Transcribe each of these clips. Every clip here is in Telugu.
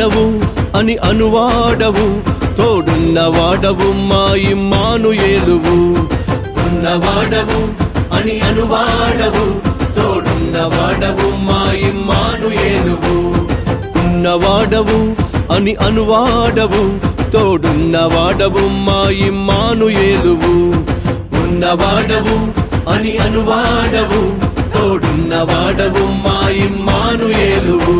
ఉన్నవాడవు అని అనువాడవు తోడున్నవాడవు మా ఇమ్మాను ఏలువు ఉన్నవాడవు అని అనువాడవు తోడున్నవాడవు మా ఇమ్మాను ఏలువు ఉన్నవాడవు అని అనువాడవు తోడున్నవాడవు మా ఇమ్మాను ఏలువు ఉన్నవాడవు అని అనువాడవు తోడున్నవాడవు మా ఇమ్మాను ఏలువు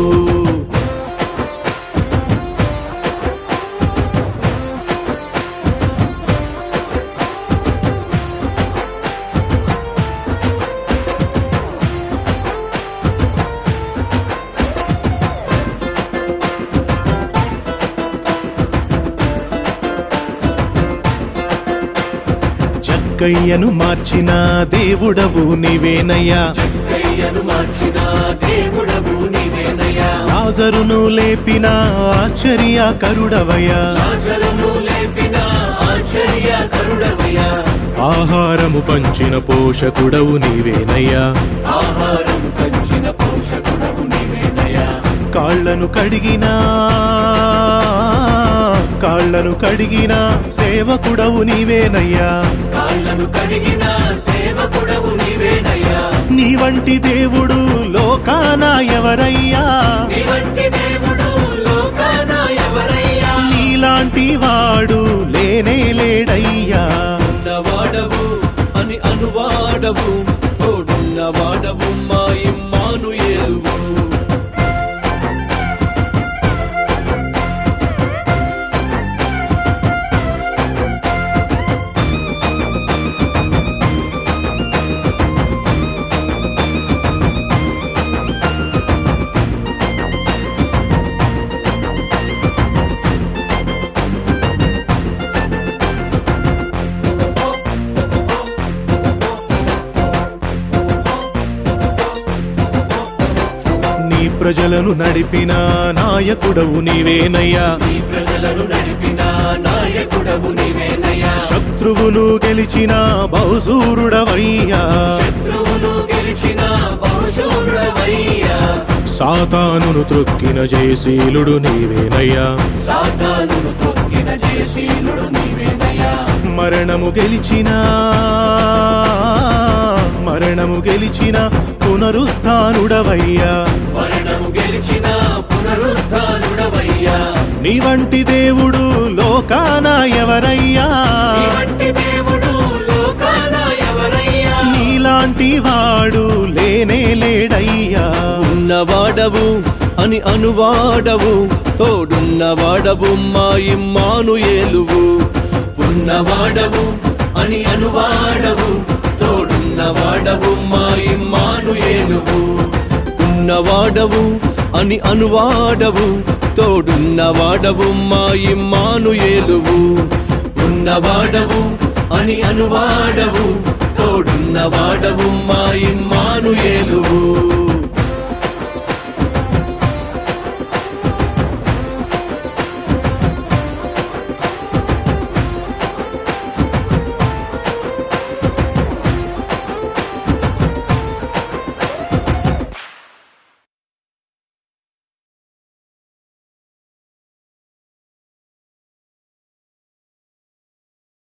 చక్కయ్యను మార్చిన దేవుడవు నీవేనయ్యా కయ్యను మార్చిన దేవుడవు నీవేనయ్యా లాజరును లేపిన ఆశ్చర్య కరుడవయ్యా లాజరును లేపిన ఆశ్చర్య కరుడవయ్యా ఆహారము పంచిన పోషకుడవు నీవేనయ్యా ఆహారం పంచిన పోషకుడవు నీవేనయ్యా కాళ్లను కడిగినా కాళ్లను కడిగిన సేవకుడవు నీవేనయ్యా కాళ్ళను కడిగిన సేవకుడవు నీవేనయ్యా నీ వంటి దేవుడు లోకాన ఎవరయ్యా నీ వంటి దేవుడు లోకాన ఎవరయ్యా నీలాంటి వాడు లేనే లేడయ్యా ఉన్నవాడవు అని అనువాడవు తోడున్నవాడవు మా ఇమ్మాను ఏలువు నీ ప్రజలను నడిపిన నాయకుడవు నీవేనయ్యా నీ ప్రజలను నడిపిన నాయకుడవు నీవేనయ్యా శత్రువును గెలిచిన బహుసూరుడవయ్యా శత్రువును గెలిచిన బహుశూరుడవయ్యా సాతానును త్రొక్కిన జయశీలుడు నీవేనయ్యా సాతానును తొక్కిన జయశీలుడు నీవేనయ్యా మరణము గెలిచిన మరణము గెలిచిన పునరుత్నుడవయ్యా మరణము గెలిచిన పునరుద్ధానుడవయ్యా నీ వంటి దేవుడు లోకాన ఎవరయ్యా నీ వంటి దేవుడు లోకాన ఎవరయ్యా నీలాంటి వాడు లేనే లేడయ్యా ఉన్నవాడవు అని అనువాడవు తోడున్నవాడవు మా ఇమ్మాను ఏలువు ఉన్నవాడవు అని అనువాడవు తోడున్నవాడవు మా ఇమ్మాను ఏలువు ఉన్నవాడవు అని అనువాడవు తోడున్నవాడవు మా ఇమ్మాను ఏలువు ఉన్నవాడవు అని అనువాడవు తోడున్నవాడవు మా ఇమ్మాను ఏలువు